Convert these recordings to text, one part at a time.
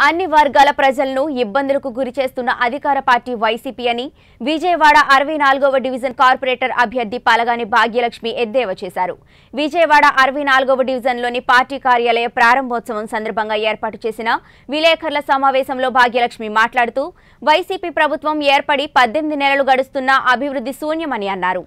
అన్ని వర్గాల ప్రజలను ఇబ్బందులకు గురి చేస్తున్న అధికార పార్టీ వైసీపీ అని విజయవాడ అరవై నాలుగవ డివిజన్ కార్పొరేటర్ అభ్యర్థి పలగాని భాగ్యలక్ష్మి ఎద్దేవా చేశారు విజయవాడ అరవై నాలుగవ డివిజన్లోని పార్టీ కార్యాలయ ప్రారంభోత్సవం సందర్భంగా ఏర్పాటు చేసిన విలేకరుల సమావేశంలో భాగ్యలక్ష్మి మాట్లాడుతూ వైసీపీ ప్రభుత్వం ఏర్పడి పద్దెనిమిది నెలలు గడుస్తున్నా అభివృద్ధి శూన్యమని అన్నారు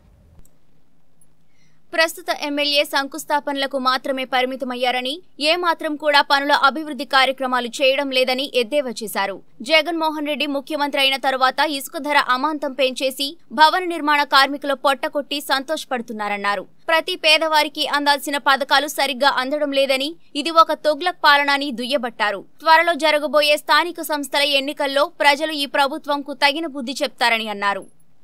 ప్రస్తుత ఎమ్మెల్యే శంకుస్థాపనలకు మాత్రమే పరిమితమయ్యారని ఏ మాత్రం కూడా పనుల అభివృద్ధి కార్యక్రమాలు చేయడం లేదని ఎద్దేవా చేశారు జగన్మోహన్ రెడ్డి ముఖ్యమంత్రి అయిన తరువాత ఇసుక ధర అమాంతం పెంచేసి భవన నిర్మాణ కార్మికుల పొట్టకొట్టి సంతోషపడుతున్నారన్నారు ప్రతి పేదవారికి అందాల్సిన పథకాలు సరిగ్గా అందడం లేదని ఇది ఒక తొగ్లక్ పాలన అని దుయ్యబట్టారు త్వరలో జరగబోయే స్థానిక సంస్థల ఎన్నికల్లో ప్రజలు ఈ ప్రభుత్వంకు తగిన బుద్ధి చెప్తారని అన్నారు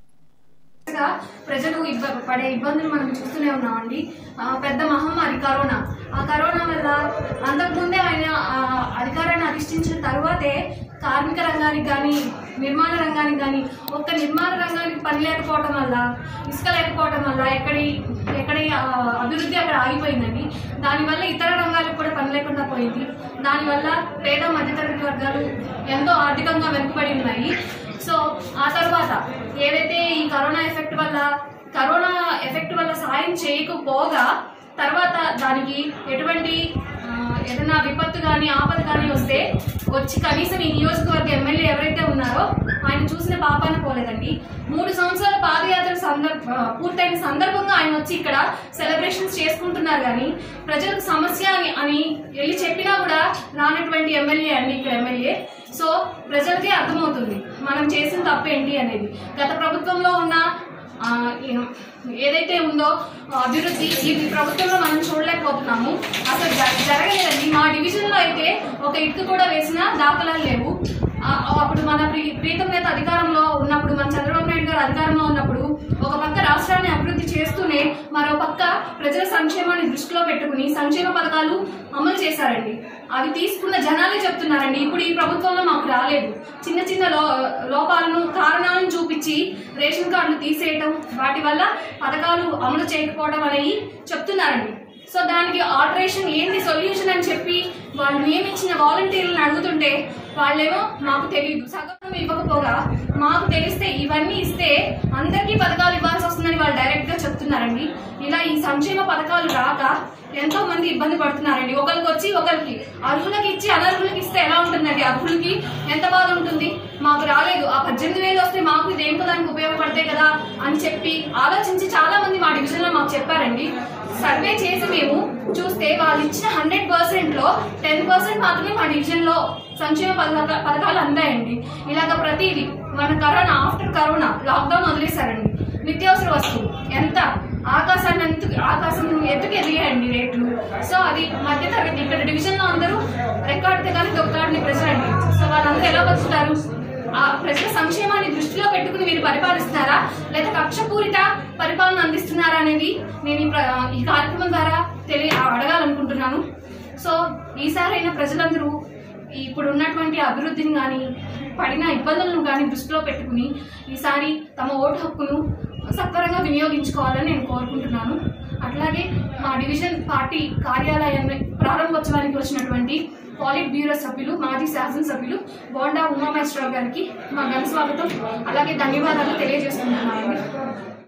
గా ప్రజలు ఇబ్బ పడే ఇబ్బందులు మనం చూస్తూనే ఉన్నామండి ఆ, పెద్ద మహమ్మారి కరోనా ఆ కరోనా వల్ల అంతకుముందే ఆయన ఆ, అధికారాన్ని అధిష్ఠించిన తర్వాతే కార్మిక రంగానికి కానీ నిర్మాణ రంగానికి కానీ ఒక్క నిర్మాణ రంగానికి పని లేకపోవడం వల్ల ఇసుక లేకపోవడం వల్ల ఎక్కడి ఎక్కడి ఆ, అభివృద్ధి అక్కడ ఆగిపోయిందండి దానివల్ల ఇతర రంగాలకు కూడా పని లేకుండా పోయింది దానివల్ల పేద మధ్యతరగతి వర్గాలు ఎంతో ఆర్థికంగా వెనుకబడి ఉన్నాయి సో ఆ తర్వాత ఏదైతే ఈ కరోనా ఎఫెక్ట్ వల్ల కరోనా ఎఫెక్ట్ వల్ల సాయం చేయకపోగా తర్వాత దానికి ఎటువంటి ఆ, ఏదైనా విపత్తు కానీ ఆపద కానీ వస్తే వచ్చి కనీసం ఈ నియోజకవర్గ ఎమ్మెల్యే ఎవరైతే ఉన్నారో ఆయన చూసిన పాపాన పోలేదండి మూడు సంవత్సరాల పాదయాత్ర సందర్భ ఆ, పూర్తయిన సందర్భంగా ఆయన వచ్చి ఇక్కడ సెలబ్రేషన్స్ చేసుకుంటున్నారు కానీ ప్రజలకు సమస్య అని అని వెళ్ళి చెప్పినా కూడా రానటువంటి ఎమ్మెల్యే అండి ఇక్కడ ఎమ్మెల్యే సో ప్రజలకే అర్థమవుతుంది మనం చేసిన తప్పు ఏంటి అనేది గత ప్రభుత్వంలో ఉన్న ఆ, ఏం- ఏదైతే ఉందో ఆ, అభివృద్ధి ఈ ప్రభుత్వంలో మనం చూడలేకపోతున్నాము అసలు జ- జరగలేదండి మా డివిజన్ లో అయితే ఒక ఇటుక కూడా వేసిన దాఖలాలు లేవు ఆ, అప్పుడు మన ప్రీ- ప్రీతం నేత అధికారంలో ఉన్నప్పుడు మన చంద్రబాబు నాయుడు గారు అధికారంలో ఉన్నప్పుడు ఒక పక్క రాష్ట్రాన్ని అభివృద్ధి చేస్తూనే మరో పక్క ప్రజల సంక్షేమాన్ని దృష్టిలో పెట్టుకుని సంక్షేమ పథకాలు అమలు చేశారండి అవి తీసుకున్న జనాలే చెప్తున్నారండి ఇప్పుడు ఈ ప్రభుత్వంలో మాకు రాలేదు చిన్న చిన్న లో లోపాలను కారణాలను చూపించి రేషన్ కార్డులు తీసేయటం వాటి వల్ల పథకాలు అమలు చేయకపోవడం అనేవి చెప్తున్నారండి సో దానికి ఆల్టరేషన్ ఏంది సొల్యూషన్ అని చెప్పి వాళ్ళు నియమించిన వాలంటీర్లను అడుగుతుంటే వాళ్ళేమో మాకు తెలియదు సగం ఇవ్వకపోగా మాకు తెలిస్తే ఇవన్నీ ఇస్తే అందరికీ పథకాలు ఇవ్వాల్సి వస్తుందని వాళ్ళు డైరెక్ట్ గా చెప్తున్నారండి ఇలా ఈ సంక్షేమ పథకాలు రాక ఎంతో మంది ఇబ్బంది పడుతున్నారండి ఒకరికి వచ్చి ఒకరికి అర్హులకి ఇచ్చి అనర్హులకి ఇస్తే ఎలా ఉంటుందండి అర్హులకి ఎంత బాధ ఉంటుంది మాకు రాలేదు ఆ పద్దెనిమిది వేలు వస్తే మాకు ఇది దేనికో దానికి ఉపయోగపడతాయి కదా అని చెప్పి ఆలోచించి చాలా మంది మా డివిజన్ లో మాకు చెప్పారండి సర్వే చేసి మేము చూస్తే వాళ్ళు ఇచ్చిన హండ్రెడ్ పర్సెంట్ లో టెన్ పర్సెంట్ మాత్రమే మా డివిజన్ లో సంక్షేమ పథక పథకాలు అందాయండి ఇలాగ ప్రతిదీ మన కరోనా ఆఫ్టర్ కరోనా లాక్డౌన్ వదిలేశారండి నిత్యావసర వస్తువు ఎంత ఆకాశాన్ని అంతు ఆకాశం ఎత్తుకు ఎదిగాయండి రేట్లు సో అది మధ్య తరగతి ఇక్కడ డివిజన్ లో అందరూ రికార్డు కానీ దొక్కాడిని ప్రజలండి సో వాళ్ళందరూ ఎలా బతుకుతారు ఆ ప్రజల సంక్షేమాన్ని దృష్టిలో పెట్టుకుని మీరు పరిపాలిస్తున్నారా లేదా కక్షపూరిత పరిపాలన అందిస్తున్నారా అనేది నేను ఈ ప్ర- ఈ కార్యక్రమం ద్వారా తెలియ అడగాలనుకుంటున్నాను సో ఈసారైనా ప్రజలందరూ ఇప్పుడు ఉన్నటువంటి అభివృద్ధిని కానీ పడిన ఇబ్బందులను కానీ దృష్టిలో పెట్టుకుని ఈసారి తమ ఓటు హక్కును సత్వరంగా వినియోగించుకోవాలని నేను కోరుకుంటున్నాను అట్లాగే మా డివిజన్ పార్టీ కార్యాలయాన్ని ప్రారంభోత్సవానికి వచ్చినటువంటి పాలిట్ బ్యూరో సభ్యులు మాజీ శాసనసభ్యులు బోండా ఉమామేశ్వరరావు గారికి మా ఘన స్వాగతం అలాగే ధన్యవాదాలు తెలియజేసుకుంటున్నానండి